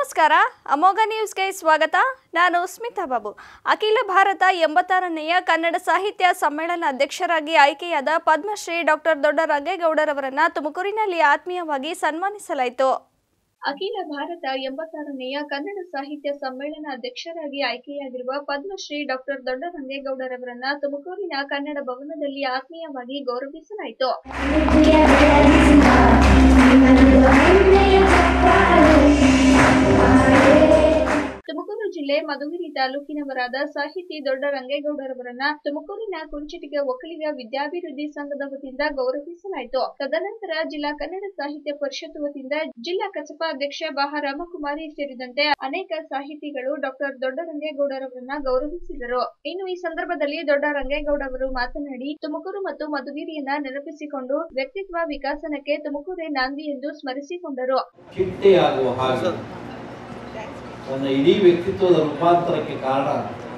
ನಮಸ್ಕಾರ ಅಮೋಘ ನ್ಯೂಸ್ಗೆ ಸ್ವಾಗತ ನಾನು ಸ್ಮಿತಾ ಬಾಬು ಅಖಿಲ ಭಾರತ ಎಂಬತ್ತಾರನೆಯ ಕನ್ನಡ ಸಾಹಿತ್ಯ ಸಮ್ಮೇಳನ ಅಧ್ಯಕ್ಷರಾಗಿ ಆಯ್ಕೆಯಾದ ಪದ್ಮಶ್ರೀ ಡಾಕ್ಟರ್ ದೊಡ್ಡ ರಂಗೇಗೌಡರವರನ್ನ ತುಮಕೂರಿನಲ್ಲಿ ಆತ್ಮೀಯವಾಗಿ ಸನ್ಮಾನಿಸಲಾಯಿತು ಅಖಿಲ ಭಾರತ ಎಂಬತ್ತಾರನೆಯ ಕನ್ನಡ ಸಾಹಿತ್ಯ ಸಮ್ಮೇಳನ ಅಧ್ಯಕ್ಷರಾಗಿ ಆಯ್ಕೆಯಾಗಿರುವ ಪದ್ಮಶ್ರೀ ಡಾಕ್ಟರ್ ದೊಡ್ಡ ರಂಗೇಗೌಡರವರನ್ನ ತುಮಕೂರಿನ ಕನ್ನಡ ಭವನದಲ್ಲಿ ಆತ್ಮೀಯವಾಗಿ ಗೌರವಿಸಲಾಯಿತು ತುಮಕೂರು ಜಿಲ್ಲೆ ಮಧುಗಿರಿ ತಾಲೂಕಿನವರಾದ ಸಾಹಿತಿ ದೊಡ್ಡ ರಂಗೇಗೌಡರವರನ್ನ ತುಮಕೂರಿನ ಕುಂಚಿಟಿಗ ಒಕ್ಕಲಿಗ ವಿದ್ಯಾಭಿವೃದ್ಧಿ ಸಂಘದ ವತಿಯಿಂದ ಗೌರವಿಸಲಾಯಿತು ತದನಂತರ ಜಿಲ್ಲಾ ಕನ್ನಡ ಸಾಹಿತ್ಯ ಪರಿಷತ್ ವತಿಯಿಂದ ಜಿಲ್ಲಾ ಕಸಪ ಅಧ್ಯಕ್ಷ ಬಹ ರಾಮಕುಮಾರಿ ಸೇರಿದಂತೆ ಅನೇಕ ಸಾಹಿತಿಗಳು ಡಾಕ್ಟರ್ ದೊಡ್ಡ ರಂಗೇಗೌಡರವರನ್ನ ಗೌರವಿಸಿದರು ಇನ್ನು ಈ ಸಂದರ್ಭದಲ್ಲಿ ದೊಡ್ಡ ರಂಗೇಗೌಡ ಅವರು ಮಾತನಾಡಿ ತುಮಕೂರು ಮತ್ತು ಮಧುಗಿರಿಯನ್ನ ನೆನಪಿಸಿಕೊಂಡು ವ್ಯಕ್ತಿತ್ವ ವಿಕಾಸನಕ್ಕೆ ತುಮಕೂರೇ ನಾಂದಿ ಎಂದು ಸ್ಮರಿಸಿಕೊಂಡರು ಚಿಟ್ಟೆಯಾಗುವ ಹಾಗೆ ನನ್ನ ಇಡೀ ವ್ಯಕ್ತಿತ್ವದ ರೂಪಾಂತರಕ್ಕೆ ಕಾರಣ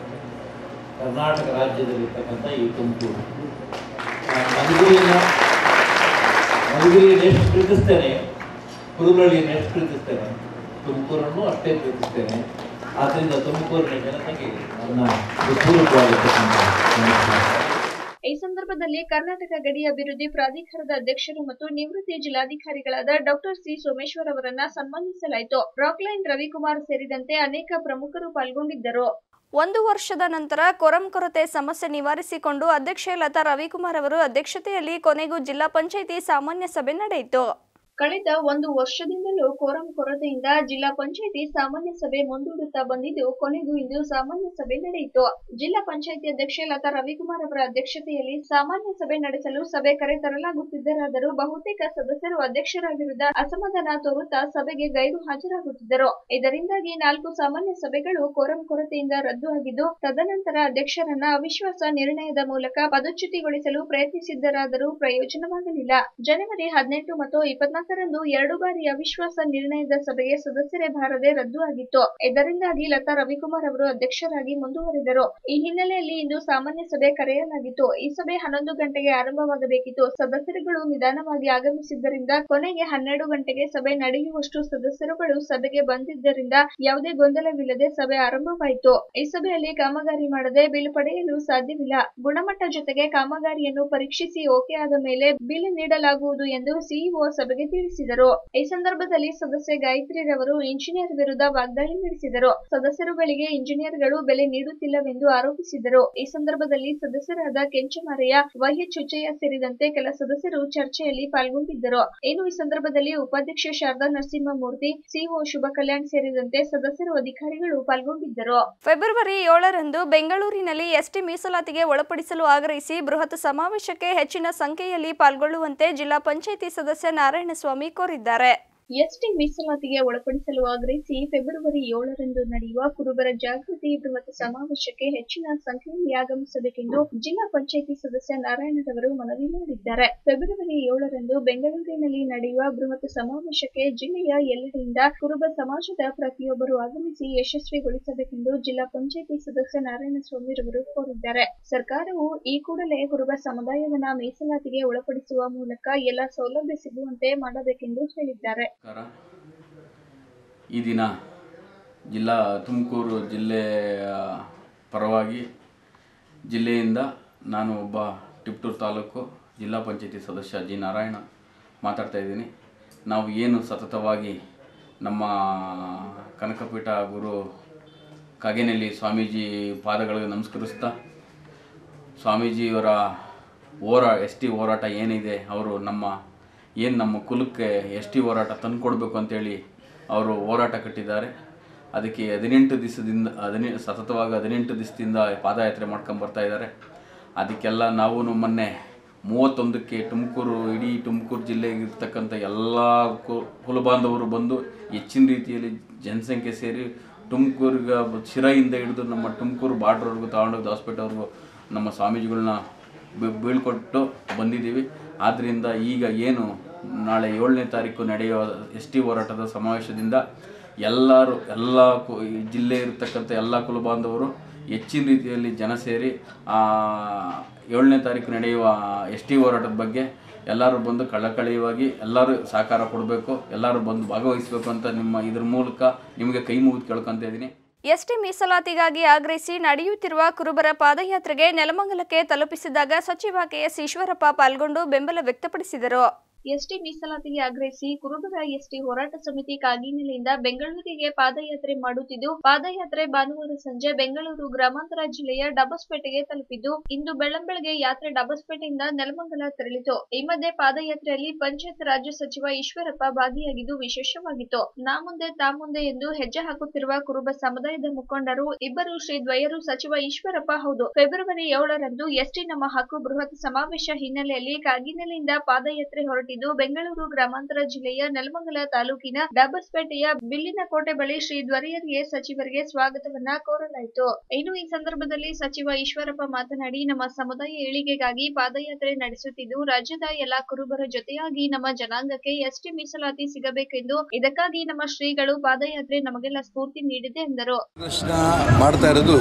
ಕರ್ನಾಟಕ ರಾಜ್ಯದಲ್ಲಿರ್ತಕ್ಕಂಥ ಈ ತುಮಕೂರು ನಾನು ಮಧುಗಿರಿನ ಮಧುಗಿರಿಯನ್ನು ಎಷ್ಟು ಪ್ರೀತಿಸ್ತೇನೆ ಕುರುಬಳ್ಳಿಯನ್ನು ಎಷ್ಟು ಪ್ರೀತಿಸ್ತೇನೆ ತುಮಕೂರನ್ನು ಅಷ್ಟೇ ಪ್ರೀತಿಸ್ತೇನೆ ಆದ್ದರಿಂದ ತುಮಕೂರಿನ ಜನತೆಗೆ ನನ್ನ ಹೃತ್ಪೂರ್ವಕವಾಗಿರ್ತಕ್ಕಂಥ ನಮಸ್ಕಾರ. ಈ ಸಂದರ್ಭದಲ್ಲಿ ಕರ್ನಾಟಕ ಗಡಿ ಅಭಿವೃದ್ಧಿ ಪ್ರಾಧಿಕಾರದ ಅಧ್ಯಕ್ಷರು ಮತ್ತು ನಿವೃತ್ತಿ ಜಿಲ್ಲಾಧಿಕಾರಿಗಳಾದ ಡಾಕ್ಟರ್ ಸಿ ಸೋಮೇಶ್ವರ್ ಅವರನ್ನ ಸನ್ಮಾನಿಸಲಾಯಿತು ರಾಕ್ಲೈನ್ ರವಿಕುಮಾರ್ ಸೇರಿದಂತೆ ಅನೇಕ ಪ್ರಮುಖರು ಪಾಲ್ಗೊಂಡಿದ್ದರು ಒಂದು ವರ್ಷದ ನಂತರ ಕೊರಂ ಕೊರತೆ ಸಮಸ್ಯೆ ನಿವಾರಿಸಿಕೊಂಡು ಅಧ್ಯಕ್ಷೆ ಲತಾ ರವಿಕುಮಾರ್ ಅವರು ಅಧ್ಯಕ್ಷತೆಯಲ್ಲಿ ಕೊನೆಗೂ ಜಿಲ್ಲಾ ಪಂಚಾಯಿತಿ ಸಾಮಾನ್ಯ ಸಭೆ ನಡೆಯಿತು ಕಳೆದ ಒಂದು ವರ್ಷದಿಂದಲೂ ಕೋರಂ ಕೊರತೆಯಿಂದ ಜಿಲ್ಲಾ ಪಂಚಾಯಿತಿ ಸಾಮಾನ್ಯ ಸಭೆ ಮುಂದೂಡುತ್ತಾ ಬಂದಿದ್ದು ಕೊನೆಗೂ ಇಂದು ಸಾಮಾನ್ಯ ಸಭೆ ನಡೆಯಿತು ಜಿಲ್ಲಾ ಪಂಚಾಯಿತಿ ಅಧ್ಯಕ್ಷೆ ಲತಾ ರವಿಕುಮಾರ್ ಅವರ ಅಧ್ಯಕ್ಷತೆಯಲ್ಲಿ ಸಾಮಾನ್ಯ ಸಭೆ ನಡೆಸಲು ಸಭೆ ಕರೆತರಲಾಗುತ್ತಿದ್ದರಾದರೂ ಬಹುತೇಕ ಸದಸ್ಯರು ಅಧ್ಯಕ್ಷರ ವಿರುದ್ಧ ಅಸಮಾಧಾನ ತೋರುತ್ತಾ ಸಭೆಗೆ ಗೈರು ಹಾಜರಾಗುತ್ತಿದ್ದರು ಇದರಿಂದಾಗಿ ನಾಲ್ಕು ಸಾಮಾನ್ಯ ಸಭೆಗಳು ಕೋರಂ ಕೊರತೆಯಿಂದ ರದ್ದು ಆಗಿದ್ದು ತದನಂತರ ಅಧ್ಯಕ್ಷರನ್ನ ಅವಿಶ್ವಾಸ ನಿರ್ಣಯದ ಮೂಲಕ ಪದಚ್ಯುತಿಗೊಳಿಸಲು ಪ್ರಯತ್ನಿಸಿದ್ದರಾದರೂ ಪ್ರಯೋಜನವಾಗಲಿಲ್ಲ ಜನವರಿ ಹದಿನೆಂಟು ಮತ್ತು ಇಪ್ಪತ್ನಾಲ್ಕರಂದು ಎರಡು ಬಾರಿ ಅವಿಶ್ವಾಸ ನಿರ್ಣಯದ ಸಭೆಗೆ ಸದಸ್ಯರೇ ಬಾರದೆ ರದ್ದು ಆಗಿತ್ತು ಇದರಿಂದಾಗಿ ಲತಾ ರವಿಕುಮಾರ್ ಅವರು ಅಧ್ಯಕ್ಷರಾಗಿ ಮುಂದುವರೆದರು ಈ ಹಿನ್ನೆಲೆಯಲ್ಲಿ ಇಂದು ಸಾಮಾನ್ಯ ಸಭೆ ಕರೆಯಲಾಗಿತ್ತು ಈ ಸಭೆ ಹನ್ನೊಂದು ಗಂಟೆಗೆ ಆರಂಭವಾಗಬೇಕಿತ್ತು ಸದಸ್ಯರುಗಳು ನಿಧಾನವಾಗಿ ಆಗಮಿಸಿದ್ದರಿಂದ ಕೊನೆಗೆ ಹನ್ನೆರಡು ಗಂಟೆಗೆ ಸಭೆ ನಡೆಯುವಷ್ಟು ಸದಸ್ಯರುಗಳು ಸಭೆಗೆ ಬಂದಿದ್ದರಿಂದ ಯಾವುದೇ ಗೊಂದಲವಿಲ್ಲದೆ ಸಭೆ ಆರಂಭವಾಯಿತು ಈ ಸಭೆಯಲ್ಲಿ ಕಾಮಗಾರಿ ಮಾಡದೆ ಬಿಲ್ ಪಡೆಯಲು ಸಾಧ್ಯವಿಲ್ಲ ಗುಣಮಟ್ಟ ಜೊತೆಗೆ ಕಾಮಗಾರಿಯನ್ನು ಪರೀಕ್ಷಿಸಿ ಓಕೆ ಆದ ಮೇಲೆ ಬಿಲ್ ನೀಡಲಾಗುವುದು ಎಂದು ಸಿಇಒ ಸಭೆಗೆ ತಿಳಿಸಿದರು ಈ ಸಂದರ್ಭದಲ್ಲಿ ಸದಸ್ಯೆ ಗಾಯತ್ರಿರವರು ಇಂಜಿನಿಯರ್ ವಿರುದ್ಧ ವಾಗ್ದಾಳಿ ನಡೆಸಿದರು ಸದಸ್ಯರುಗಳಿಗೆ ಇಂಜಿನಿಯರ್ಗಳು ಬೆಲೆ ನೀಡುತ್ತಿಲ್ಲವೆಂದು ಆರೋಪಿಸಿದರು ಈ ಸಂದರ್ಭದಲ್ಲಿ ಸದಸ್ಯರಾದ ಕೆಂಚಮಾರಯ್ಯ ವೈಎಚ್ ಹುಚ್ಚಯ್ಯ ಸೇರಿದಂತೆ ಕೆಲ ಸದಸ್ಯರು ಚರ್ಚೆಯಲ್ಲಿ ಪಾಲ್ಗೊಂಡಿದ್ದರು ಇನ್ನು ಈ ಸಂದರ್ಭದಲ್ಲಿ ಉಪಾಧ್ಯಕ್ಷೆ ಶಾರದಾ ನರಸಿಂಹಮೂರ್ತಿ ಸಿಇಒ ಶುಭ ಕಲ್ಯಾಣ್ ಸೇರಿದಂತೆ ಸದಸ್ಯರು ಅಧಿಕಾರಿಗಳು ಪಾಲ್ಗೊಂಡಿದ್ದರು ಫೆಬ್ರವರಿ ಏಳರಂದು ಬೆಂಗಳೂರಿನಲ್ಲಿ ಎಸ್ಟಿ ಮೀಸಲಾತಿಗೆ ಒಳಪಡಿಸಲು ಆಗ್ರಹಿಸಿ ಬೃಹತ್ ಸಮಾವೇಶಕ್ಕೆ ಹೆಚ್ಚಿನ ಸಂಖ್ಯೆಯಲ್ಲಿ ಪಾಲ್ಗೊಳ್ಳುವಂತೆ ಜಿಲ್ಲಾ ಪಂಚಾಯಿತಿ ಸದಸ್ಯ ನಾರಾಯಣಸ್ವಾಮಿ ಕೋರಿದ್ದಾರೆ ಎಸ್ಟಿ ಮೀಸಲಾತಿಗೆ ಒಳಪಡಿಸಲು ಆಗ್ರಹಿಸಿ ಫೆಬ್ರವರಿ ಏಳರಂದು ನಡೆಯುವ ಕುರುಬರ ಜಾಗೃತಿ ಬೃಹತ್ ಸಮಾವೇಶಕ್ಕೆ ಹೆಚ್ಚಿನ ಸಂಖ್ಯೆಯಲ್ಲಿ ಆಗಮಿಸಬೇಕೆಂದು ಜಿಲ್ಲಾ ಪಂಚಾಯಿತಿ ಸದಸ್ಯ ನಾರಾಯಣರವರು ಮನವಿ ಮಾಡಿದ್ದಾರೆ ಫೆಬ್ರವರಿ ಏಳರಂದು ಬೆಂಗಳೂರಿನಲ್ಲಿ ನಡೆಯುವ ಬೃಹತ್ ಸಮಾವೇಶಕ್ಕೆ ಜಿಲ್ಲೆಯ ಎಲ್ಲೆಡೆಯಿಂದ ಕುರುಬ ಸಮಾಜದ ಪ್ರತಿಯೊಬ್ಬರು ಆಗಮಿಸಿ ಯಶಸ್ವಿಗೊಳಿಸಬೇಕೆಂದು ಜಿಲ್ಲಾ ಪಂಚಾಯಿತಿ ಸದಸ್ಯ ನಾರಾಯಣಸ್ವಾಮಿರವರು ಕೋರಿದ್ದಾರೆ ಸರ್ಕಾರವು ಈ ಕೂಡಲೇ ಕುರುಬ ಸಮುದಾಯವನ್ನ ಮೀಸಲಾತಿಗೆ ಒಳಪಡಿಸುವ ಮೂಲಕ ಎಲ್ಲ ಸೌಲಭ್ಯ ಸಿಗುವಂತೆ ಮಾಡಬೇಕೆಂದು ಹೇಳಿದ್ದಾರೆ ನಮಸ್ಕಾರ ಈ ದಿನ ಜಿಲ್ಲಾ ತುಮಕೂರು ಜಿಲ್ಲೆಯ ಪರವಾಗಿ ಜಿಲ್ಲೆಯಿಂದ ನಾನು ಒಬ್ಬ ಟಿಪ್ಟೂರು ತಾಲೂಕು ಜಿಲ್ಲಾ ಪಂಚಾಯತಿ ಸದಸ್ಯ ಜಿ ನಾರಾಯಣ ಮಾತಾಡ್ತಾ ಇದ್ದೀನಿ ನಾವು ಏನು ಸತತವಾಗಿ ನಮ್ಮ ಕನಕಪೀಠ ಗುರು ಕಾಗೇನಹಳ್ಳಿ ಸ್ವಾಮೀಜಿ ಪಾದಗಳಿಗೆ ನಮಸ್ಕರಿಸ್ತಾ ಸ್ವಾಮೀಜಿಯವರ ಹೋರಾ ಎಸ್ ಟಿ ಹೋರಾಟ ಏನಿದೆ ಅವರು ನಮ್ಮ ಏನು ನಮ್ಮ ಕುಲಕ್ಕೆ ಎಸ್ ಟಿ ಹೋರಾಟ ತಂದುಕೊಡ್ಬೇಕು ಅಂತೇಳಿ ಅವರು ಹೋರಾಟ ಕಟ್ಟಿದ್ದಾರೆ ಅದಕ್ಕೆ ಹದಿನೆಂಟು ದಿವಸದಿಂದ ಹದಿನೆ ಸತತವಾಗಿ ಹದಿನೆಂಟು ದಿವಸದಿಂದ ಪಾದಯಾತ್ರೆ ಮಾಡ್ಕೊಂಡು ಬರ್ತಾ ಇದ್ದಾರೆ ಅದಕ್ಕೆಲ್ಲ ನಾವು ಮೊನ್ನೆ ಮೂವತ್ತೊಂದಕ್ಕೆ ತುಮಕೂರು ಇಡೀ ತುಮಕೂರು ಜಿಲ್ಲೆಗೆ ಇರ್ತಕ್ಕಂಥ ಎಲ್ಲ ಕು ಕುಲಬಾಂಧವರು ಬಂದು ಹೆಚ್ಚಿನ ರೀತಿಯಲ್ಲಿ ಜನಸಂಖ್ಯೆ ಸೇರಿ ತುಮಕೂರಿಗೆ ಶಿರಾಯಿಂದ ಹಿಡಿದು ನಮ್ಮ ತುಮಕೂರು ಬಾರ್ಡ್ರ್ವರೆಗೂ ತಗೊಂಡೋಗಿ ಹಾಸ್ಪಿಟಲ್ವರೆಗೂ ನಮ್ಮ ಸ್ವಾಮೀಜಿಗಳನ್ನ ಬಿ- ಬೀಳ್ಕೊಟ್ಟು ಬಂದಿದ್ದೀವಿ ಆದ್ದರಿಂದ ಈಗ ಏನು ನಾಳೆ ಏಳನೇ ತಾರೀಕು ನಡೆಯುವ ಎಸ್ ಟಿ ಹೋರಾಟದ ಸಮಾವೇಶದಿಂದ ಎಲ್ಲರೂ ಎಲ್ಲ ಕು ಈ ಜಿಲ್ಲೆ ಇರತಕ್ಕಂಥ ಎಲ್ಲ ಕುಲಬಾಂಧವರು ಹೆಚ್ಚಿನ ರೀತಿಯಲ್ಲಿ ಜನ ಸೇರಿ ಆ, ಏಳನೇ ತಾರೀಕು ನಡೆಯುವ ಎಸ್ ಟಿ ಹೋರಾಟದ ಬಗ್ಗೆ ಎಲ್ಲರೂ ಬಂದು ಕಳಕಳಿಯಾಗಿ ಎಲ್ಲರೂ ಸಹಕಾರ ಕೊಡಬೇಕು ಎಲ್ಲರೂ ಬಂದು ಭಾಗವಹಿಸಬೇಕು ಅಂತ ನಿಮ್ಮ ಇದ್ರ ಮೂಲಕ ನಿಮಗೆ ಕೈ ಮುಗಿದು ಕೇಳ್ಕೊತ ಇದ್ದೀನಿ ಎಸ್ಟಿ ಮೀಸಲಾತಿಗಾಗಿ ಆಗ್ರಹಿಸಿ ನಡೆಯುತ್ತಿರುವ ಕುರುಬರ ಪಾದಯಾತ್ರೆಗೆ ನೆಲಮಂಗಲಕ್ಕೆ ತಲುಪಿಸಿದಾಗ ಸಚಿವ ಕೆಎಸ್ ಈಶ್ವರಪ್ಪ ಪಾಲ್ಗೊಂಡು ಬೆಂಬಲ ವ್ಯಕ್ತಪಡಿಸಿದರು ಎಸ್ಟಿ ಮೀಸಲಾತಿಗೆ ಆಗ್ರಹಿಸಿ ಕುರುಬರ ಎಸ್ಟಿ ಹೋರಾಟ ಸಮಿತಿ ಕಾಗಿನೆಲೆಯಿಂದ ಬೆಂಗಳೂರಿಗೆ ಪಾದಯಾತ್ರೆ ಮಾಡುತ್ತಿದ್ದು ಪಾದಯಾತ್ರೆ ಭಾನುವಾರ ಸಂಜೆ ಬೆಂಗಳೂರು ಗ್ರಾಮಾಂತರ ಜಿಲ್ಲೆಯ ಡಬಸ್ಪೇಟೆಗೆ ತಲುಪಿದ್ದು ಇಂದು ಬೆಳ್ಳಂಬೆಳಗ್ಗೆ ಯಾತ್ರೆ ಡಬಸ್ಪೇಟೆಯಿಂದ ನೆಲಮಂಗಲ ತೆರಳಿತು ಈ ಮಧ್ಯೆ ಪಾದಯಾತ್ರೆಯಲ್ಲಿ ಪಂಚಾಯತ್ ರಾಜ್ಯ ಸಚಿವ ಈಶ್ವರಪ್ಪ ಭಾಗಿಯಾಗಿದ್ದು ವಿಶೇಷವಾಗಿತ್ತು ನಾ ಮುಂದೆ ತಾ ಮುಂದೆ ಎಂದು ಹೆಜ್ಜೆ ಹಾಕುತ್ತಿರುವ ಕುರುಬ ಸಮುದಾಯದ ಮುಖಂಡರು ಇಬ್ಬರು ಶ್ರೀ ದ್ವಯರು ಸಚಿವ ಈಶ್ವರಪ್ಪ ಹೌದು ಫೆಬ್ರವರಿ ಏಳರಂದು ಎಸ್ಟಿ ನಮ್ಮ ಹಕ್ಕು ಬೃಹತ್ ಸಮಾವೇಶ ಹಿನ್ನೆಲೆಯಲ್ಲಿ ಕಾಗಿನೆಲೆಯಿಂದ ಪಾದಯಾತ್ರೆ ಹೊರಟಿದ್ದು ಬೆಂಗಳೂರು ಗ್ರಾಮಾಂತರ ಜಿಲ್ಲೆಯ ನೆಲಮಂಗಲ ತಾಲೂಕಿನ ಡಾಬಸ್ಪೇಟೆಯ ಬಿಲ್ಲಿನ ಕೋಟೆ ಬಳಿ ಶ್ರೀ ದ್ವರಿಯರಿಗೆ ಸಚಿವರಿಗೆ ಸ್ವಾಗತವನ್ನ ಕೋರಲಾಯಿತು ಇನ್ನು ಈ ಸಂದರ್ಭದಲ್ಲಿ ಸಚಿವ ಈಶ್ವರಪ್ಪ ಮಾತನಾಡಿ ನಮ್ಮ ಸಮುದಾಯ ಏಳಿಗೆಗಾಗಿ ಪಾದಯಾತ್ರೆ ನಡೆಸುತ್ತಿದ್ದು ರಾಜ್ಯದ ಎಲ್ಲಾ ಕುರುಬರ ಜೊತೆಯಾಗಿ ನಮ್ಮ ಜನಾಂಗಕ್ಕೆ ಎಸ್ಟಿ ಮೀಸಲಾತಿ ಸಿಗಬೇಕೆಂದು ಇದಕ್ಕಾಗಿ ನಮ್ಮ ಶ್ರೀಗಳು ಪಾದಯಾತ್ರೆ ನಮಗೆಲ್ಲ ಸ್ಫೂರ್ತಿ ನೀಡಿದೆ ಎಂದರು ಪ್ರದರ್ಶನ ಮಾಡ್ತಾ ಇರೋದು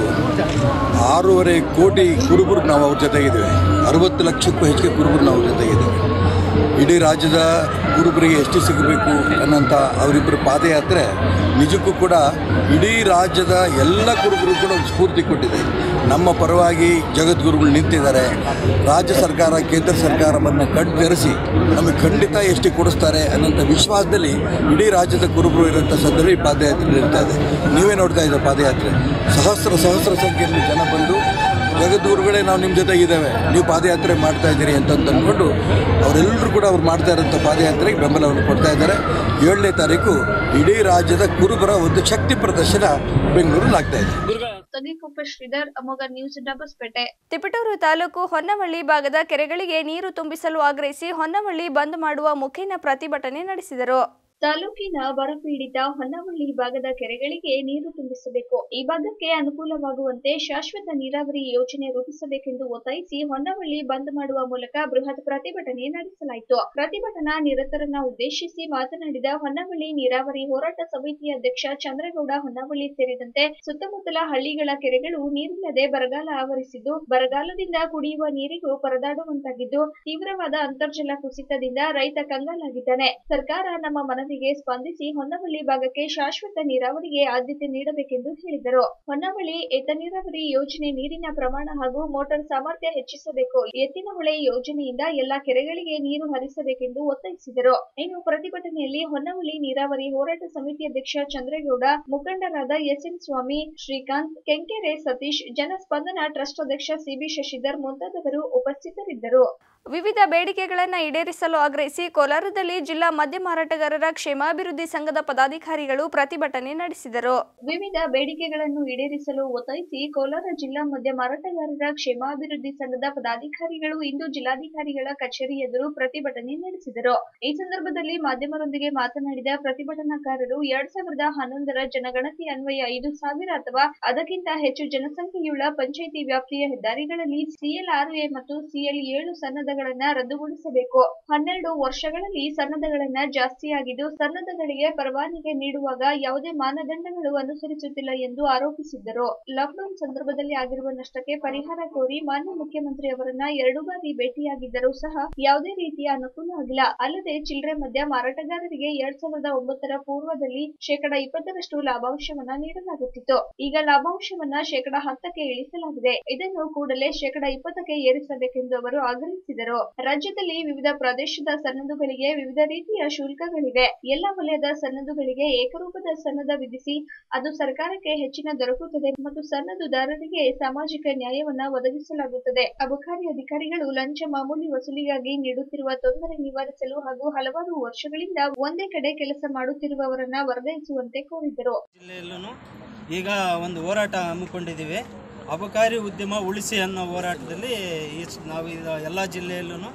ಆರೂವರೆ ಕೋಟಿ ಕುರುಬರು ನಾವು ಅವ್ರ ಜೊತೆಗಿದ್ದೇವೆ ಅರವತ್ತು ಲಕ್ಷಕ್ಕೂ ಹೆಚ್ಚಿಗೆ ಕುರುಬರು ನಾವು ಅವ್ರ ಜೊತೆಗಿದ್ದೇವೆ ಇಡೀ ರಾಜ್ಯದ ಕುರುಬರಿಗೆ ಎಷ್ಟು ಸಿಗಬೇಕು ಅನ್ನೋಂಥ ಅವರಿಬ್ಬರ ಪಾದಯಾತ್ರೆ ನಿಜಕ್ಕೂ ಕೂಡ ಇಡೀ ರಾಜ್ಯದ ಎಲ್ಲ ಕುರುಬರು ಕೂಡ ಒಂದು ಸ್ಫೂರ್ತಿ ಕೊಟ್ಟಿದೆ ನಮ್ಮ ಪರವಾಗಿ ಜಗದ್ಗುರುಗಳು ನಿಂತಿದ್ದಾರೆ ರಾಜ್ಯ ಸರ್ಕಾರ ಕೇಂದ್ರ ಸರ್ಕಾರವನ್ನು ಕಣ್ತೆರೆಸಿ ನಮಗೆ ಖಂಡಿತ ಎಷ್ಟು ಕೊಡಿಸ್ತಾರೆ ಅನ್ನೋಂಥ ವಿಶ್ವಾಸದಲ್ಲಿ ಇಡೀ ರಾಜ್ಯದ ಕುರುಬರು ಇರೋಂಥ ಸಂದರ್ಭ ಈ ಪಾದಯಾತ್ರೆ ನಡೀತಾ ಇದೆ ನೀವೇ ನೋಡ್ತಾ ಇದ್ದೀರ ಪಾದಯಾತ್ರೆ ಸಹಸ್ರ ಸಹಸ್ರ ಸಂಖ್ಯೆಯಲ್ಲಿ ಜನ ಬಂದು ಜಗದ್ಗುರುಗಳೇ ನಾವು ನಿಮ್ಮ ಜೊತೆಗಿದ್ದೇವೆ ನೀವು ಪಾದಯಾತ್ರೆ ಮಾಡ್ತಾ ಇದ್ದೀರಿ ಅಂತ ಅಂದ್ಕೊಂಡು ಅವರೆಲ್ಲರೂ ಕೂಡ ಅವ್ರು ಮಾಡ್ತಾ ಇರೋಂಥ ಪಾದಯಾತ್ರೆಗೆ ಬೆಂಬಲವನ್ನು ಕೊಡ್ತಾ ಇದ್ದಾರೆ ಏಳನೇ ತಾರೀಕು ಇಡೀ ರಾಜ್ಯದ ಕುರುಬರ ಒಂದು ಶಕ್ತಿ ಪ್ರದರ್ಶನ ಬೆಂಗಳೂರಲ್ಲಿ ಆಗ್ತಾ ಇದೆ ತಗಿಕೊಪ್ಪ ಶ್ರೀಧರ್ ಅಮೋಘ ನ್ಯೂಸ್ ಡಬಸ್ಪೇಟೆ ತಿಪಟೂರು ತಾಲೂಕು ಹೊನ್ನವಳ್ಳಿ ಭಾಗದ ಕೆರೆಗಳಿಗೆ ನೀರು ತುಂಬಿಸಲು ಆಗ್ರಹಿಸಿ ಹೊನ್ನವಳ್ಳಿ ಬಂದ್ ಮಾಡುವ ಮುಖೇನ ಪ್ರತಿಭಟನೆ ನಡೆಸಿದರು ತಾಲೂಕಿನ ಬರಪೀಡಿತ ಹೊನ್ನವಳ್ಳಿ ಭಾಗದ ಕೆರೆಗಳಿಗೆ ನೀರು ತುಂಬಿಸಬೇಕು ಈ ಭಾಗಕ್ಕೆ ಅನುಕೂಲವಾಗುವಂತೆ ಶಾಶ್ವತ ನೀರಾವರಿ ಯೋಜನೆ ರೂಪಿಸಬೇಕೆಂದು ಒತ್ತಾಯಿಸಿ ಹೊನ್ನವಳ್ಳಿ ಬಂದ್ ಮಾಡುವ ಮೂಲಕ ಬೃಹತ್ ಪ್ರತಿಭಟನೆ ನಡೆಸಲಾಯಿತು ಪ್ರತಿಭಟನಾ ನಿರತರನ್ನ ಉದ್ದೇಶಿಸಿ ಮಾತನಾಡಿದ ಹೊನ್ನವಳ್ಳಿ ನೀರಾವರಿ ಹೋರಾಟ ಸಮಿತಿ ಅಧ್ಯಕ್ಷ ಚಂದ್ರಗೌಡ ಹೊನ್ನವಳ್ಳಿ ಸೇರಿದಂತೆ ಸುತ್ತಮುತ್ತಲ ಹಳ್ಳಿಗಳ ಕೆರೆಗಳು ನೀರಿಲ್ಲದೆ ಬರಗಾಲ ಆವರಿಸಿದ್ದು ಬರಗಾಲದಿಂದ ಕುಡಿಯುವ ನೀರಿಗೂ ಪರದಾಡುವಂತಾಗಿದ್ದು ತೀವ್ರವಾದ ಅಂತರ್ಜಲ ಕುಸಿತದಿಂದ ರೈತ ಕಂಗಾಲಾಗಿದ್ದಾನೆ ಸರ್ಕಾರ ನಮ್ಮ ಮನವಿಗೆ ಸ್ಪಂದಿಸಿ ಹೊನ್ನವಳ್ಳಿ ಭಾಗಕ್ಕೆ ಶಾಶ್ವತ ನೀರಾವರಿಗೆ ಆದ್ಯತೆ ನೀಡಬೇಕೆಂದು ಹೇಳಿದರು ಹೊನ್ನವಳ್ಳಿ ಏತ ನೀರಾವರಿ ಯೋಜನೆ ನೀರಿನ ಪ್ರಮಾಣ ಹಾಗೂ ಮೋಟಾರ್ ಸಾಮರ್ಥ್ಯ ಹೆಚ್ಚಿಸಬೇಕು ಎತ್ತಿನಹೊಳೆ ಯೋಜನೆಯಿಂದ ಎಲ್ಲಾ ಕೆರೆಗಳಿಗೆ ನೀರು ಹರಿಸಬೇಕೆಂದು ಒತ್ತಾಯಿಸಿದರು ಇನ್ನು ಪ್ರತಿಭಟನೆಯಲ್ಲಿ ಹೊನ್ನವಳ್ಳಿ ನೀರಾವರಿ ಹೋರಾಟ ಸಮಿತಿ ಅಧ್ಯಕ್ಷ ಚಂದ್ರೇಗೌಡ ಮುಖಂಡರಾದ ಎಸ್ಎನ್ ಸ್ವಾಮಿ ಶ್ರೀಕಾಂತ್ ಕೆಂಕೆರೆ ಸತೀಶ್ ಜನಸ್ಪಂದನ ಟ್ರಸ್ಟ್ ಅಧ್ಯಕ್ಷ ಸಿಬಿ ಶಶಿಧರ್ ಮುಂತಾದವರು ಉಪಸ್ಥಿತರಿದ್ದರು ವಿವಿಧ ಬೇಡಿಕೆಗಳನ್ನು ಈಡೇರಿಸಲು ಆಗ್ರಹಿಸಿ ಕೋಲಾರದಲ್ಲಿ ಜಿಲ್ಲಾ ಮದ್ಯ ಮಾರಾಟಗಾರರ ಕ್ಷೇಮಾಭಿವೃದ್ಧಿ ಸಂಘದ ಪದಾಧಿಕಾರಿಗಳು ಪ್ರತಿಭಟನೆ ನಡೆಸಿದರು ವಿವಿಧ ಬೇಡಿಕೆಗಳನ್ನು ಈಡೇರಿಸಲು ಒತ್ತಾಯಿಸಿ ಕೋಲಾರ ಜಿಲ್ಲಾ ಮದ್ಯ ಮಾರಾಟಗಾರರ ಕ್ಷೇಮಾಭಿವೃದ್ಧಿ ಸಂಘದ ಪದಾಧಿಕಾರಿಗಳು ಇಂದು ಜಿಲ್ಲಾಧಿಕಾರಿಗಳ ಕಚೇರಿ ಎದುರು ಪ್ರತಿಭಟನೆ ನಡೆಸಿದರು ಈ ಸಂದರ್ಭದಲ್ಲಿ ಮಾಧ್ಯಮರೊಂದಿಗೆ ಮಾತನಾಡಿದ ಪ್ರತಿಭಟನಾಕಾರರು ಎರಡ್ ಸಾವಿರದ ಹನ್ನೊಂದರ ಜನಗಣತಿ ಅನ್ವಯ ಐದು ಸಾವಿರ ಅಥವಾ ಅದಕ್ಕಿಂತ ಹೆಚ್ಚು ಜನಸಂಖ್ಯೆಯುಳ್ಳ ಪಂಚಾಯಿತಿ ವ್ಯಾಪ್ತಿಯ ಹೆದ್ದಾರಿಗಳಲ್ಲಿ ಸಿಎಲ್ ಆರು ಎ ಮತ್ತು ಸಿಎಲ್ ಏಳು ಸನ್ನದಗಳನ್ನ ರದ್ದುಗೊಳಿಸಬೇಕು ಹನ್ನೆರಡು ವರ್ಷಗಳಲ್ಲಿ ಸನ್ನದಗಳನ್ನ ಜಾಸ್ತಿಯಾಗಿದ್ದು ಸನ್ನದಗಳಿಗೆ ಪರವಾನಗಿ ನೀಡುವಾಗ ಯಾವುದೇ ಮಾನದಂಡಗಳು ಅನುಸರಿಸುತ್ತಿಲ್ಲ ಎಂದು ಆರೋಪಿಸಿದ್ದರು ಲಾಕ್ಡೌನ್ ಸಂದರ್ಭದಲ್ಲಿ ಆಗಿರುವ ನಷ್ಟಕ್ಕೆ ಪರಿಹಾರ ಕೋರಿ ಮಾನ್ಯ ಮುಖ್ಯಮಂತ್ರಿ ಅವರನ್ನ ಎರಡು ಬಾರಿ ಭೇಟಿಯಾಗಿದ್ದರೂ ಸಹ ಯಾವುದೇ ರೀತಿಯ ಅನುಕೂಲ ಆಗಿಲ್ಲ ಅಲ್ಲದೆ ಚಿಲ್ಲರೆ ಮದ್ಯ ಮಾರಾಟಗಾರರಿಗೆ ಎರಡ್ ಸಾವಿರದ ಒಂಬತ್ತರ ಪೂರ್ವದಲ್ಲಿ ಶೇಕಡ ಇಪ್ಪತ್ತರಷ್ಟು ಲಾಭಾಂಶವನ್ನ ನೀಡಲಾಗುತ್ತಿತ್ತು ಈಗ ಲಾಭಾಂಶವನ್ನ ಶೇಕಡ ಹತ್ತಕ್ಕೆ ಇಳಿಸಲಾಗಿದೆ ಇದನ್ನು ಕೂಡಲೇ ಶೇಕಡ ಇಪ್ಪತ್ತಕ್ಕೆ ಏರಿಸಬೇಕೆಂದು ಅವರು ಆಗ್ರಹಿಸಿದರು ರಾಜ್ಯದಲ್ಲಿ ವಿವಿಧ ಪ್ರದೇಶದ ಸನ್ನದುಗಳಿಗೆ ವಿವಿಧ ರೀತಿಯ ಶುಲ್ಕಗಳಿವೆ ಎಲ್ಲ ವಲಯದ ಸನ್ನದುಗಳಿಗೆ ಏಕರೂಪದ ಸನ್ನದ ವಿಧಿಸಿ ಅದು ಸರ್ಕಾರಕ್ಕೆ ಹೆಚ್ಚಿನ ದೊರಕುತ್ತದೆ ಮತ್ತು ಸನ್ನದುದಾರರಿಗೆ ಸಾಮಾಜಿಕ ನ್ಯಾಯವನ್ನ ಒದಗಿಸಲಾಗುತ್ತದೆ ಅಬಕಾರಿ ಅಧಿಕಾರಿಗಳು ಲಂಚ ಮಾಮೂಲಿ ವಸೂಲಿಗಾಗಿ ನೀಡುತ್ತಿರುವ ತೊಂದರೆ ನಿವಾರಿಸಲು ಹಾಗೂ ಹಲವಾರು ವರ್ಷಗಳಿಂದ ಒಂದೇ ಕಡೆ ಕೆಲಸ ಮಾಡುತ್ತಿರುವವರನ್ನ ವರ್ಗಾಯಿಸುವಂತೆ ಕೋರಿದರು ಜಿಲ್ಲೆಯಲ್ಲೂ ಈಗ ಒಂದು ಹೋರಾಟ ಹಮ್ಮಿಕೊಂಡಿದ್ದೀವಿ ಅಬಕಾರಿ ಉದ್ಯಮ ಉಳಿಸಿ ಅನ್ನೋ ಹೋರಾಟದಲ್ಲಿ ಈ ಸ್- ನಾವು ಇದು ಎಲ್ಲ ಜಿಲ್ಲೆಯಲ್ಲೂ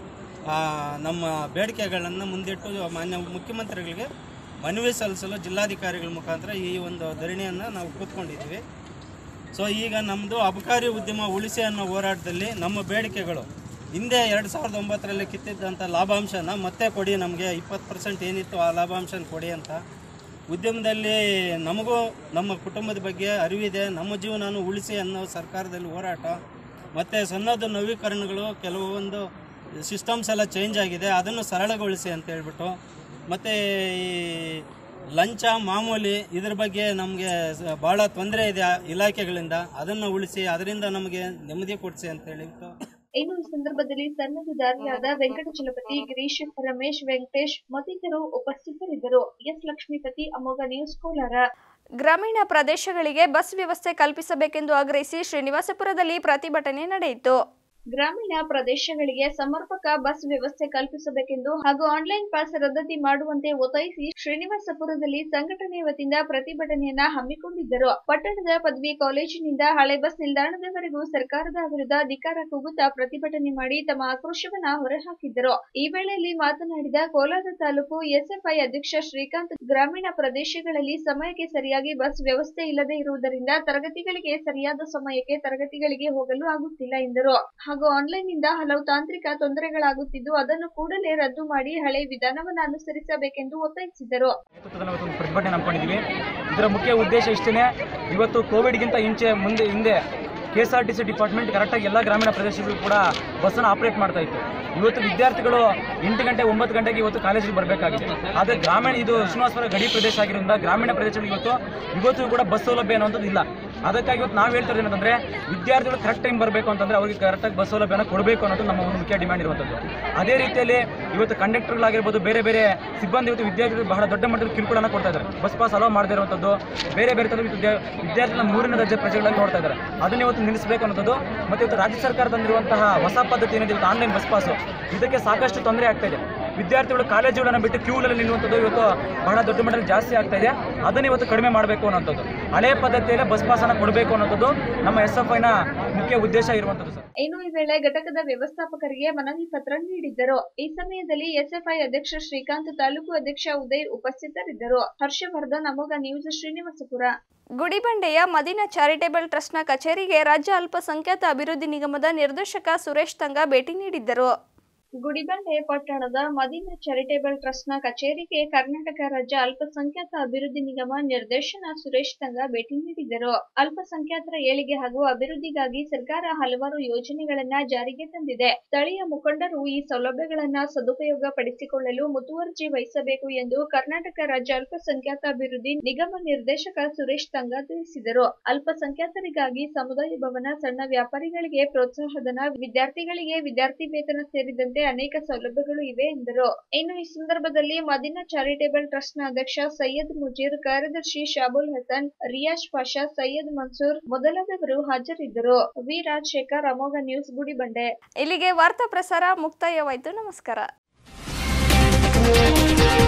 ನಮ್ಮ ಬೇಡಿಕೆಗಳನ್ನು ಮುಂದಿಟ್ಟು ಮಾನ್ಯ ಮುಖ್ಯಮಂತ್ರಿಗಳಿಗೆ ಮನವಿ ಸಲ್ಲಿಸಲು ಜಿಲ್ಲಾಧಿಕಾರಿಗಳ ಮುಖಾಂತರ ಈ ಒಂದು ಧರಣಿಯನ್ನು ನಾವು ಕೂತ್ಕೊಂಡಿದ್ದೀವಿ ಸೊ ಈಗ ನಮ್ಮದು ಅಬಕಾರಿ ಉದ್ಯಮ ಉಳಿಸಿ ಅನ್ನೋ ಹೋರಾಟದಲ್ಲಿ ನಮ್ಮ ಬೇಡಿಕೆಗಳು ಹಿಂದೆ ಎರಡು ಸಾವಿರದ ಒಂಬತ್ತರಲ್ಲಿ ಕಿತ್ತಿದ್ದಂಥ ಲಾಭಾಂಶನ ಮತ್ತೆ ಕೊಡಿ ನಮಗೆ ಇಪ್ಪತ್ತು ಪರ್ಸೆಂಟ್ ಏನಿತ್ತು ಆ ಲಾಭಾಂಶನ ಕೊಡಿ ಅಂತ ಉದ್ಯಮದಲ್ಲಿ ನಮಗೂ ನಮ್ಮ ಕುಟುಂಬದ ಬಗ್ಗೆ ಅರಿವಿದೆ ನಮ್ಮ ಜೀವನನೂ ಉಳಿಸಿ ಅನ್ನೋ ಸರ್ಕಾರದಲ್ಲಿ ಹೋರಾಟ ಮತ್ತು ಸನ್ನದ ನವೀಕರಣಗಳು ಕೆಲವೊಂದು ಸಿಸ್ಟಮ್ಸ್ ಎಲ್ಲ ಚೇಂಜ್ ಆಗಿದೆ ಅದನ್ನು ಸರಳಗೊಳಿಸಿ ಅಂತ ಹೇಳ್ಬಿಟ್ಟು ಮತ್ತು ಈ ಲಂಚ ಮಾಮೂಲಿ ಇದ್ರ ಬಗ್ಗೆ ನಮಗೆ ಭಾಳ ತೊಂದರೆ ಇದೆ ಆ ಇಲಾಖೆಗಳಿಂದ ಅದನ್ನು ಉಳಿಸಿ ಅದರಿಂದ ನಮಗೆ ನೆಮ್ಮದಿ ಕೊಡಿಸಿ ಅಂತ ಹೇಳಿಬಿಟ್ಟು ಇನ್ನು ಈ ಸಂದರ್ಭದಲ್ಲಿ ಸನ್ನದಿದಾರರಾದ ವೆಂಕಟಚಲಪತಿ ಗಿರೀಶ್ ರಮೇಶ್ ವೆಂಕಟೇಶ್ ಮತ್ತಿತರರು ಉಪಸ್ಥಿತರಿದ್ದರು ಎಸ್ ಲಕ್ಷ್ಮೀಪತಿ ಅಮೋಘ ನ್ಯೂಸ್ ಕೋಲಾರ ಗ್ರಾಮೀಣ ಪ್ರದೇಶಗಳಿಗೆ ಬಸ್ ವ್ಯವಸ್ಥೆ ಕಲ್ಪಿಸಬೇಕೆಂದು ಆಗ್ರಹಿಸಿ ಶ್ರೀನಿವಾಸಪುರದಲ್ಲಿ ಪ್ರತಿಭಟನೆ ನಡೆಯಿತು ಗ್ರಾಮೀಣ ಪ್ರದೇಶಗಳಿಗೆ ಸಮರ್ಪಕ ಬಸ್ ವ್ಯವಸ್ಥೆ ಕಲ್ಪಿಸಬೇಕೆಂದು ಹಾಗೂ ಆನ್ಲೈನ್ ಪಾಸ್ ರದ್ದತಿ ಮಾಡುವಂತೆ ಒತ್ತಾಯಿಸಿ ಶ್ರೀನಿವಾಸಪುರದಲ್ಲಿ ಸಂಘಟನೆ ವತಿಯಿಂದ ಪ್ರತಿಭಟನೆಯನ್ನ ಹಮ್ಮಿಕೊಂಡಿದ್ದರು ಪಟ್ಟಣದ ಪದವಿ ಕಾಲೇಜಿನಿಂದ ಹಳೆ ಬಸ್ ನಿಲ್ದಾಣದವರೆಗೂ ಸರ್ಕಾರದ ವಿರುದ್ಧ ಧಿಕಾರ ಕೂಗುತ್ತಾ ಪ್ರತಿಭಟನೆ ಮಾಡಿ ತಮ್ಮ ಆಕ್ರೋಶವನ್ನ ಹೊರಹಾಕಿದ್ದರು ಈ ವೇಳೆಯಲ್ಲಿ ಮಾತನಾಡಿದ ಕೋಲಾರ ತಾಲೂಕು ಎಸ್ಎಫ್ಐ ಅಧ್ಯಕ್ಷ ಶ್ರೀಕಾಂತ್ ಗ್ರಾಮೀಣ ಪ್ರದೇಶಗಳಲ್ಲಿ ಸಮಯಕ್ಕೆ ಸರಿಯಾಗಿ ಬಸ್ ವ್ಯವಸ್ಥೆ ಇಲ್ಲದೆ ಇರುವುದರಿಂದ ತರಗತಿಗಳಿಗೆ ಸರಿಯಾದ ಸಮಯಕ್ಕೆ ತರಗತಿಗಳಿಗೆ ಹೋಗಲು ಆಗುತ್ತಿಲ್ಲ ಎಂದರು ಹಾಗೂ ಆನ್ಲೈನ್ ನಿಂದ ಹಲವು ತಾಂತ್ರಿಕ ತೊಂದರೆಗಳಾಗುತ್ತಿದ್ದು ಅದನ್ನು ಕೂಡಲೇ ರದ್ದು ಮಾಡಿ ಹಳೆ ವಿಧಾನವನ್ನು ಅನುಸರಿಸಬೇಕೆಂದು ಒತ್ತಾಯಿಸಿದರು ನೇತೃತ್ವದಲ್ಲಿ ಇವತ್ತು ಒಂದು ಪ್ರತಿಭಟನೆ ನಂಬ್ಕೊಂಡಿದ್ದೀವಿ ಇದರ ಮುಖ್ಯ ಉದ್ದೇಶ ಇಷ್ಟೇ ಇವತ್ತು ಕೋವಿಡ್ಗಿಂತ ಇಂಚೆ ಮುಂದೆ ಹಿಂದೆ K S R T C department ಕರೆಕ್ಟಾಗಿ ಎಲ್ಲ ಗ್ರಾಮೀಣ ಪ್ರದೇಶಗಳು ಕೂಡ ಬಸ್ಸನ್ನು ಆಪರೇಟ್ ಮಾಡ್ತಾ ಇತ್ತು ಇವತ್ತು ವಿದ್ಯಾರ್ಥಿಗಳು ಎಂಟು ಗಂಟೆ ಒಂಬತ್ತು ಗಂಟೆಗೆ ಇವತ್ತು ಕಾಲೇಜಿಗೆ ಬರಬೇಕಾಗಿದೆ ಆದರೆ ಗ್ರಾಮೀಣ ಇದು ಶ್ರೀನಿವಾಸಪುರ ಗಡಿ ಪ್ರದೇಶ ಆಗಿರೋದ್ರಿಂದ ಗ್ರಾಮೀಣ ಪ್ರದೇಶದಲ್ಲಿ ಇವತ್ತು ಇವತ್ತು ಕೂಡ ಬಸ್ ಸೌಲಭ್ಯ ಅನ್ನೋದು ಇಲ್ಲ ಅದಕ್ಕಾಗಿ ಇವತ್ತು ನಾವು ಹೇಳ್ತಾ ಇರೋದು ಏನಂತಂದ್ರೆ ವಿದ್ಯಾರ್ಥಿಗಳು ಕರೆಕ್ಟ್ ಟೈಮ್ ಬರಬೇಕು ಅಂತಂದ್ರೆ ಅವರಿಗೆ ಕರೆಕ್ಟಾಗಿ ಬಸ್ ಸೌಲಭ್ಯನ ಕೊಡಬೇಕು ಅನ್ನೋದು ನಮ್ಮ ಒಂದು ಮುಖ್ಯ ಡಿಮ್ಯಾಂಡ್ ಇರುವಂಥದ್ದು ಅದೇ ರೀತಿಯಲ್ಲಿ ಇವತ್ತು ಕಂಡಕ್ಟರ್ಗಳಾಗಿರ್ಬೋದು ಬೇರೆ ಬೇರೆ ಸಿಬ್ಬಂದಿ ಇವತ್ತು ವಿದ್ಯಾರ್ಥಿಗಳು ಬಹಳ ದೊಡ್ಡ ಮಟ್ಟದ ಕಿರುಕುಳನ ಕೊಡ್ತಾ ಇದ್ದಾರೆ ಬಸ್ ಪಾಸ್ ಅಲೋ ಮಾಡದೇ ಇರುವಂಥದ್ದು ಬೇರೆ ಬೇರೆ ಥರದ ವಿದ್ಯಾ ವಿದ್ಯಾರ್ಥಿಗಳ ಮೂರನೇ ದರ್ಜೆ ಪ್ರಜೆಗಳಾಗಿ ನೋಡ್ತಾ ಇದ್ದಾರೆ ಅದನ್ನ ಇವತ್ತು ನಿಲ್ಲಿಸಬೇಕು ಅನ್ನೋದು ಮತ್ತು ಇವತ್ತು ರಾಜ್ಯ ಸರ್ಕಾರ ತಂದಿರುವಂತಹ ಹೊಸ ಪದ್ಧತಿ ಏನಿದೆ ಇವತ್ತು ಆನ್ಲೈನ್ ಬಸ್ ಪಾಸು ಇದಕ್ಕೆ ಸಾಕಷ್ಟು ತೊಂದರೆ ಆಗ್ತಾ ಇದೆ ವಿದ್ಯಾರ್ಥಿಗಳು ಕಾಲೇಜುಗಳನ್ನು ಬಿಟ್ಟು ಕ್ಯೂನಲ್ಲಿ ನಿಲ್ಲುವಂಥದ್ದು ಇವತ್ತು ಬಹಳ ದೊಡ್ಡ ಮಟ್ಟದಲ್ಲಿ ಜಾಸ್ತಿ ಆಗ್ತಾ ಇದೆ ಅದನ್ನು ಇವತ್ತು ಕಡಿಮೆ ಮಾಡಬೇಕು ಅನ್ನೋಂಥದ್ದು ಹಳೆ ಪದ್ಧತಿಯಲ್ಲೇ ಬಸ್ ಪಾಸನ್ನು ಕೊಡಬೇಕು ಅನ್ನೋಂಥದ್ದು ನಮ್ಮ ಎಸ್ ಎಫ್ ಐನ ಮುಖ್ಯ ಉದ್ದೇಶ ಇರುವಂಥದ್ದು ಸರ್ ಇನ್ನು ಈ ವೇಳೆ ಘಟಕದ ವ್ಯವಸ್ಥಾಪಕರಿಗೆ ಮನವಿ ಪತ್ರ ನೀಡಿದ್ದರು ಈ ಸಮಯದಲ್ಲಿ ಎಸ್ಎಫ್ಐ ಅಧ್ಯಕ್ಷ ಶ್ರೀಕಾಂತ್ ತಾಲೂಕು ಅಧ್ಯಕ್ಷ ಉದಯ್ ಉಪಸ್ಥಿತರಿದ್ದರು ಹರ್ಷವರ್ಧನ್ ಅಮೋಘ ನ್ಯೂಸ್ ಶ್ರೀನಿವಾಸಪುರ ಗುಡಿಬಂಡೆಯ ಮದೀನಾ ಚಾರಿಟೇಬಲ್ ಟ್ರಸ್ಟ್ನ ಕಚೇರಿಗೆ ರಾಜ್ಯ ಅಲ್ಪಸಂಖ್ಯಾತ ಅಭಿವೃದ್ಧಿ ನಿಗಮದ ನಿರ್ದೇಶಕ ಸುರೇಶ್ ತಂಗ ಭೇಟಿ ನೀಡಿದ್ದರು ಗುಡಿಬಂಡೆ ಪಟ್ಟಣದ ಮದೀನಾ ಚಾರಿಟೇಬಲ್ ಟ್ರಸ್ಟ್ನ ಕಚೇರಿಗೆ ಕರ್ನಾಟಕ ರಾಜ್ಯ ಅಲ್ಪಸಂಖ್ಯಾತ ಅಭಿವೃದ್ಧಿ ನಿಗಮ ನಿರ್ದೇಶನ ಸುರೇಶ್ ತಂಗ ಭೇಟಿ ನೀಡಿದರು ಅಲ್ಪಸಂಖ್ಯಾತರ ಏಳಿಗೆ ಹಾಗೂ ಅಭಿವೃದ್ಧಿಗಾಗಿ ಸರ್ಕಾರ ಹಲವಾರು ಯೋಜನೆಗಳನ್ನ ಜಾರಿಗೆ ತಂದಿದೆ ಸ್ಥಳೀಯ ಮುಖಂಡರು ಈ ಸೌಲಭ್ಯಗಳನ್ನ ಸದುಪಯೋಗ ಪಡಿಸಿಕೊಳ್ಳಲು ಮುತುವರ್ಜಿ ವಹಿಸಬೇಕು ಎಂದು ಕರ್ನಾಟಕ ರಾಜ್ಯ ಅಲ್ಪಸಂಖ್ಯಾತ ಅಭಿವೃದ್ಧಿ ನಿಗಮ ನಿರ್ದೇಶಕ ಸುರೇಶ್ ತಂಗ ತಿಳಿಸಿದರು ಅಲ್ಪಸಂಖ್ಯಾತರಿಗಾಗಿ ಸಮುದಾಯ ಭವನ ಸಣ್ಣ ವ್ಯಾಪಾರಿಗಳಿಗೆ ಪ್ರೋತ್ಸಾಹಧನ ವಿದ್ಯಾರ್ಥಿಗಳಿಗೆ ವಿದ್ಯಾರ್ಥಿ ವೇತನ ಸೇರಿದಂತೆ ಅನೇಕ ಸೌಲಭ್ಯಗಳು ಇವೆ ಎಂದರು ಇನ್ನು ಈ ಸಂದರ್ಭದಲ್ಲಿ ಮದೀನಾ ಚಾರಿಟೇಬಲ್ ಟ್ರಸ್ಟ್ನ ಅಧ್ಯಕ್ಷ ಸೈಯದ್ ಮುಜೀರ್ ಕಾರ್ಯದರ್ಶಿ ಶಾಬುಲ್ ಹಸನ್ ರಿಯಾಜ್ ಪಾಷಾ ಸೈಯದ್ ಮನ್ಸೂರ್ ಮೊದಲಾದವರು ಹಾಜರಿದ್ದರು ವಿ ರಾಜಶೇಖರ್ ಅಮೋಘ ನ್ಯೂಸ್ ಗುಡಿಬಂಡೆ ಇಲ್ಲಿಗೆ ವಾರ್ತಾ ಪ್ರಸಾರ ಮುಕ್ತಾಯವಾಯಿತು ನಮಸ್ಕಾರ